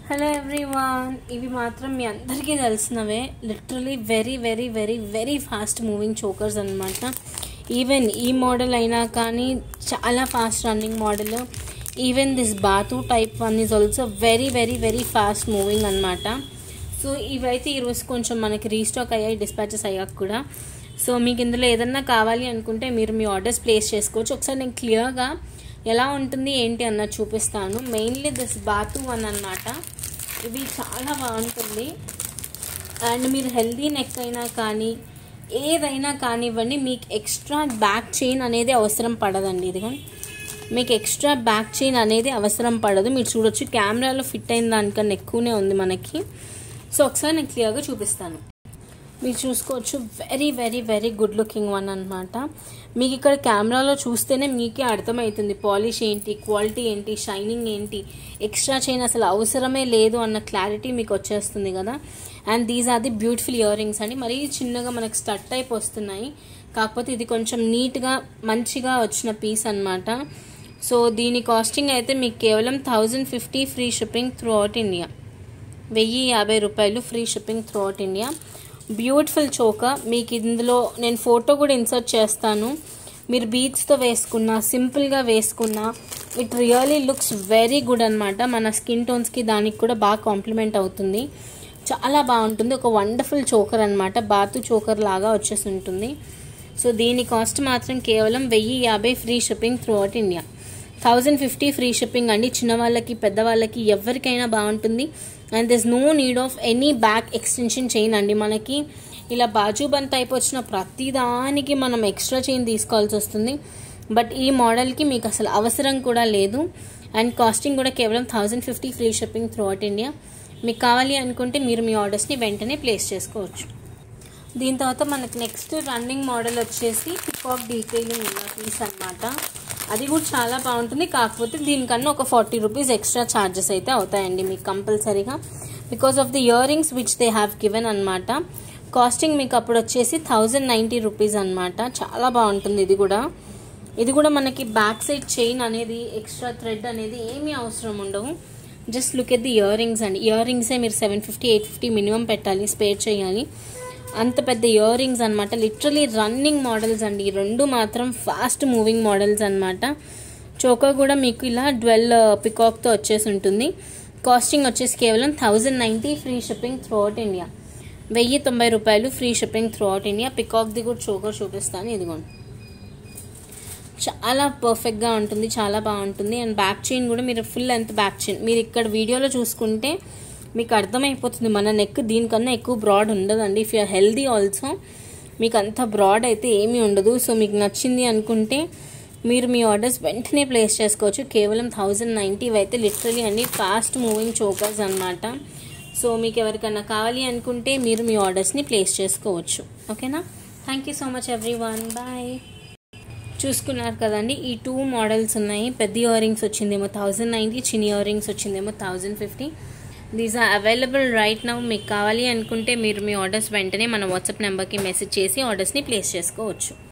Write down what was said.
hello everyone ఇవి మాత్రం మీ అందరికీ తెలిసినవే literally very very very very fast moving chokers అనమాట ఈవెన్ ఈ మోడల్ అయినా కానీ చాలా fast running model even this బాతు type one is also very very very fast moving అనమాట సో ఇవైతే ఈరోజు కొంచెం మనకి రీస్టాక్ అయ్యాయి డిస్పాచెస్ అయ్యాక కూడా సో మీకు ఇందులో ఏదన్నా కావాలి అనుకుంటే మీరు మీ ఆర్డర్స్ ప్లేస్ చేసుకోవచ్చు ఒకసారి నేను క్లియర్గా ఎలా ఉంటుంది ఏంటి అన్నది చూపిస్తాను మెయిన్లీ దిస్ బాతు వన్ అనమాట ఇది చాలా బాగుంటుంది అండ్ మీరు హెల్దీ నెక్ అయినా కానీ ఏదైనా కానివ్వండి మీకు ఎక్స్ట్రా బ్యాక్ చైన్ అనేది అవసరం పడదండి ఇదిగో మీకు ఎక్స్ట్రా బ్యాక్ చైన్ అనేది అవసరం పడదు మీరు చూడొచ్చు కెమెరాలో ఫిట్ అయిన దానికన్నా ఎక్కువనే ఉంది మనకి సో ఒకసారి నేను క్లియర్గా చూపిస్తాను మీరు చూసుకోవచ్చు very very very good looking one అనమాట మీకు ఇక్కడ కెమెరాలో చూస్తేనే మీకే అర్థమవుతుంది పాలిష్ ఏంటి క్వాలిటీ ఏంటి షైనింగ్ ఏంటి ఎక్స్ట్రా చైన్ అసలు అవసరమే లేదు అన్న క్లారిటీ మీకు వచ్చేస్తుంది కదా and these are the beautiful earrings అండి మరీ చిన్నగా మనకు స్టట్ టైప్ వస్తున్నాయి కాకపోతే ఇది కొంచెం నీట్గా మంచిగా వచ్చిన పీస్ అనమాట సో దీని కాస్టింగ్ అయితే మీకు కేవలం thousand fifty free shipping throughout India వెయ్యి యాభై రూపాయలు free shipping throughout India beautiful choker మీకు ఇందులో నేను ఫోటో కూడా ఇన్సర్ట్ చేస్తాను మీరు బీచ్తో వేసుకున్నా సింపుల్గా వేసుకున్నా it really looks very good అనమాట మన స్కిన్ టోన్స్కి దానికి కూడా బాగా కాంప్లిమెంట్ అవుతుంది చాలా బాగుంటుంది ఒక వండర్ఫుల్ చోకర్ అనమాట బాతు చోకర్ లాగా వచ్చేసి ఉంటుంది సో దీని కాస్ట్ మాత్రం కేవలం వెయ్యి యాభై free shipping throughout India thousand fifty free shipping అండి చిన్న వాళ్ళకి పెద్దవాళ్ళకి ఎవరికైనా బాగుంటుంది and this no need of any back extension chain అండి మనకి ఇలా బాజు బంత్ టైప్ వచ్చిన ప్రతిదానికి మనం ఎక్స్ట్రా చైన్ తీసుకోవాల్సి వస్తుంది బట్ ఈ మోడల్కి మీకు అసలు అవసరం కూడా లేదు అండ్ కాస్టింగ్ కూడా కేవలం thousand fifty free shipping throughout India మీకు కావాలి అనుకుంటే మీరు మీ ఆర్డర్స్ని వెంటనే ప్లేస్ చేసుకోవచ్చు దీని తర్వాత మనకి నెక్స్ట్ రన్నింగ్ మోడల్ వచ్చేసి పికాక్ డీటెయిలింగ్ ఉన్న పీస్ అనమాట అది కూడా చాలా బాగుంటుంది కాకపోతే దీనికన్నా ఒక ఫార్టీ రూపీస్ ఎక్స్ట్రా ఛార్జెస్ అయితే అవుతాయండి మీకు కంపల్సరీగా because of the earrings which they have given అనమాట కాస్టింగ్ మీకు అప్పుడు వచ్చేసి థౌజండ్ నైంటీ రూపీస్ అనమాట చాలా బాగుంటుంది ఇది కూడా ఇది కూడా మనకి బ్యాక్ సైడ్ చైన్ అనేది ఎక్స్ట్రా థ్రెడ్ అనేది ఏమీ అవసరం ఉండవు just look at the earrings అండి ఇయర్ రింగ్సే మీరు seven fifty eight fifty minimum పెట్టాలి స్పేర్ చేయాలి అంత పెద్ద ఇయర్ రింగ్స్ అనమాట లిటరలీ రన్నింగ్ మోడల్స్ అండి ఈ రెండు మాత్రం ఫాస్ట్ మూవింగ్ మోడల్స్ అనమాట చోకా కూడా మీకు ఇలా ట్వెల్వ్ పికాక్తో వచ్చేసి ఉంటుంది కాస్టింగ్ వచ్చేసి కేవలం thousand ninety free shipping throughout India వెయ్యి తొంభై రూపాయలు free shipping throughout India పికాక్ది కూడా చోకర్ చూపిస్తాను ఇదిగోండి చాలా పర్ఫెక్ట్గా ఉంటుంది చాలా బాగుంటుంది అండ్ బ్యాక్ చైన్ కూడా మీరు ఫుల్ లెంత్ బ్యాక్ చైన్ మీరు ఇక్కడ వీడియోలో చూసుకుంటే మీకు అర్థమైపోతుంది మన నెక్ దీనికన్నా ఎక్కువ బ్రాడ్ ఉండదండి ఇఫ్ యూఆర్ హెల్దీ ఆల్సో మీకు అంత బ్రాడ్ అయితే ఏమీ ఉండదు సో మీకు నచ్చింది అనుకుంటే మీరు మీ ఆర్డర్స్ వెంటనే ప్లేస్ చేసుకోవచ్చు కేవలం థౌజండ్ నైంటీ అయితే లిటరలీ అన్ని ఫాస్ట్ మూవింగ్ చోకర్స్ అనమాట సో మీకు ఎవరికైనా కావాలి అనుకుంటే మీరు మీ ఆర్డర్స్ని ప్లేస్ చేసుకోవచ్చు ఓకేనా thank you so much everyone bye చూసుకున్నారు కదండి ఈ టూ మోడల్స్ ఉన్నాయి పెద్ద ఇయర్ రింగ్స్ వచ్చిందేమో థౌజండ్ నైంటీ చిన్న ఇయర్ రింగ్స్ వచ్చిందేమో thousand fifty these are available right now మీకు కావాలి అనుకుంటే మీరు మీ ఆర్డర్స్ వెంటనే మన వాట్సాప్ నెంబర్కి మెసేజ్ చేసి ఆర్డర్స్ని ప్లేస్ చేసుకోవచ్చు